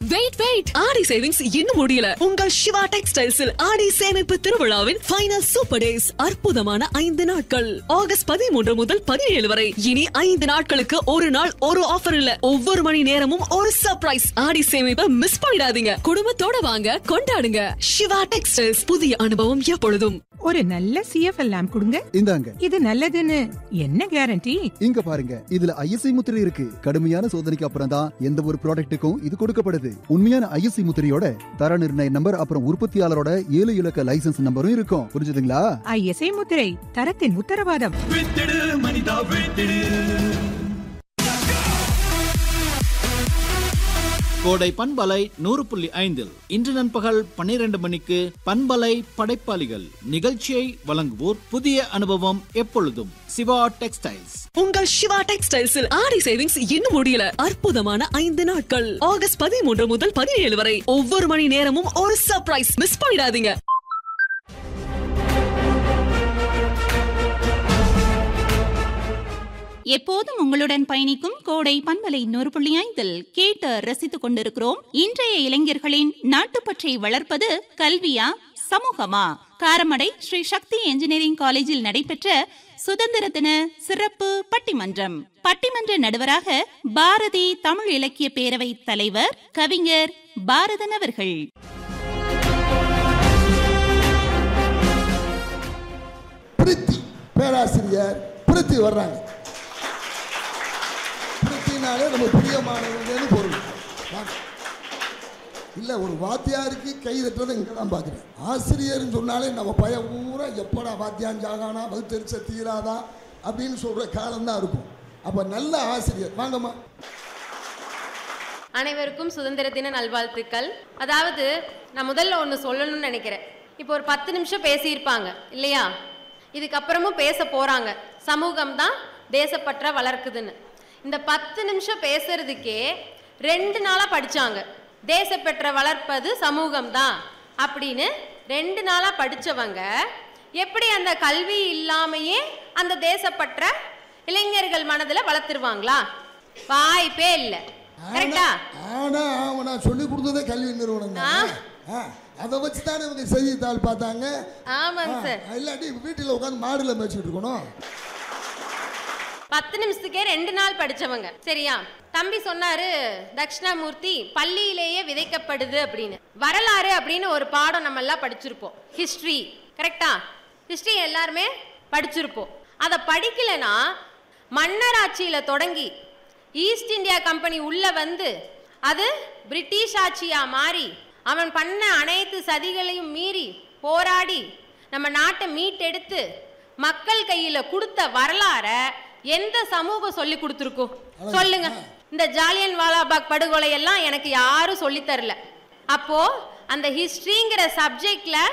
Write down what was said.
Wait wait ஆடி savings இன்னும் முடியல உங்கள் சிவா டெக்ஸ்டைல்ஸில் ஆடி சேமிப்பு திருவிழாவின் ஃபைனல் சூப்பர் டேஸ் அற்புதமான ஐந்து நாட்கள் ஆகஸ்ட் பதிமூன்று முதல் பதினேழு வரை இனி ஐந்து நாட்களுக்கு ஒரு நாள் ஒரு ஆஃபர் இல்ல ஒவ்வொரு மணி நேரமும் ஒரு சர்ப்ரைஸ் ஆடி சேமிப்பை மிஸ் பண்ணிடாதீங்க குடும்பத்தோட வாங்க கொண்டாடுங்க சிவா டெக்ஸ்டைல்ஸ் புதிய அனுபவம் எப்பொழுதும் ஒரு நல்ல சிஎஃப்எல் லேம்ப் கொடுங்க இந்தாங்க இது நல்லதுன்னு என்ன கேரண்டி இங்க பாருங்க இதுல ஐஎஸ்ஐ முத்திரை இருக்கு கடுமையான சோதனைக்கு அப்புறம் தான் எந்த ஒரு ப்ராடக்ட்டுக்கும் இது கொடுக்கப்படுது உண்மையான ஐஎஸ்ஐ முத்திரையோட தர நிர்ணய நம்பர் அப்புறம் உற்பத்தியாளரோட ஏழு இலக்க லைசென்ஸ் நம்பரும் இருக்கும் புரிஞ்சுதுங்களா ஐஎஸ்ஐ முத்திரை தரத்தின் உத்தரவாதம் கோடை பண்பலை நூறு புள்ளி ஐந்தில் இன்று நண்பகல் பன்னிரண்டு மணிக்கு பண்பலை படைப்பாளிகள் நிகழ்ச்சியை வழங்குவோர் புதிய அனுபவம் எப்பொழுதும் சிவா டெக்ஸ்டைல்ஸ் உங்கள் சிவா டெக்ஸ்டைல்ஸில் ஆடி சேவிங்ஸ் இன்னும் முடியல அற்புதமான ஐந்து நாட்கள் ஆகஸ்ட் பதிமூன்று முதல் பதினேழு வரை ஒவ்வொரு மணி நேரமும் ஒரு சர்ப்ரைஸ் மிஸ் பண்ணிடாதீங்க எப்போதும் உங்களுடன் பயணிக்கும் கோடை பண்பலை நூறு புள்ளி ஐந்தில் கேட்டு ரசித்துக் கொண்டிருக்கிறோம் இன்றைய இளைஞர்களின் நாட்டுப்பற்றை வளர்ப்பது கல்வியா சமூகமா காரமடை ஸ்ரீ சக்தி என்ஜினியரிங் காலேஜில் நடைபெற்ற சுதந்திர தின சிறப்பு பட்டிமன்றம் பட்டிமன்ற நடுவராக பாரதி தமிழ் இலக்கிய பேரவை தலைவர் கவிஞர் பாரதன் அவர்கள் பிரித்தி பேராசிரியர் பிரித்தி வர்றாங்க பிரித்தினாலே நம்ம பிரியமானவங்கன்னு பொருள் வாங்க. இல்ல ஒரு வாத்தியாருக்கு கை தட்டுறதை இங்கே தான் பார்க்குறேன் ஆசிரியர்னு சொன்னாலே நம்ம பய ஊரா எப்படா வாத்தியான் ஜாகானா வகுத்தெரிச்ச தீராதா அப்படின்னு சொல்கிற காலம்தான் இருக்கும் அப்போ நல்ல ஆசிரியர் வாங்கம்மா அனைவருக்கும் சுதந்திர தின நல்வாழ்த்துக்கள் அதாவது நான் முதல்ல ஒன்று சொல்லணும்னு நினைக்கிறேன் இப்போ ஒரு பத்து நிமிஷம் பேசியிருப்பாங்க இல்லையா இதுக்கப்புறமும் பேச போறாங்க சமூகம் தான் தேசப்பற்ற வளர்க்குதுன்னு இந்த பத்து நிமிஷம் பேசுறதுக்கே ரெண்டு நாளாக படிச்சாங்க தேசப்பற்ற வளர்ப்பது சமூகம் தான் அப்படின்னு ரெண்டு நாளாக படிச்சவங்க எப்படி அந்த கல்வி இல்லாமையே அந்த தேசப்பற்ற இளைஞர்கள் மனதில் வளர்த்துருவாங்களா வாய்ப்பே இல்லை கரெக்டா ஆனா அவன் நான் சொல்லி கொடுத்ததே கல்வி நிறுவனம் தான் அதை வச்சு தானே இவங்க செய்தித்தாள் பார்த்தாங்க ஆமாங்க ஆ, சார் இல்லாட்டி வீட்டில் உட்காந்து மாடுல மேய்ச்சிட்டு இருக்கணும் பத்து நிமிஷத்துக்கே ரெண்டு நாள் படிச்சவங்க சரியா தம்பி சொன்னாரு தட்சிணாமூர்த்தி பள்ளியிலேயே விதைக்கப்படுது அப்படின்னு வரலாறு அப்படின்னு ஒரு பாடம் நம்ம எல்லாம் படிச்சிருப்போம் ஹிஸ்டரி கரெக்டா ஹிஸ்டரி எல்லாருமே படிச்சிருப்போம் அதை படிக்கலைன்னா மன்னர் ஆட்சியில தொடங்கி ஈஸ்ட் இந்தியா கம்பெனி உள்ள வந்து அது பிரிட்டிஷ் ஆட்சியா மாறி அவன் பண்ண அனைத்து சதிகளையும் மீறி போராடி நம்ம நாட்டை மீட்டெடுத்து மக்கள் கையில கொடுத்த வரலாற எந்த சமூகம் சொல்லி கொடுத்துருக்கோம் சொல்லுங்க இந்த ஜாலியன் வாலாபாக் படுகொலை எல்லாம் எனக்கு யாரும் சொல்லித் தரல அப்போ அந்த ஹிஸ்டரிங்கிற சப்ஜெக்ட்ல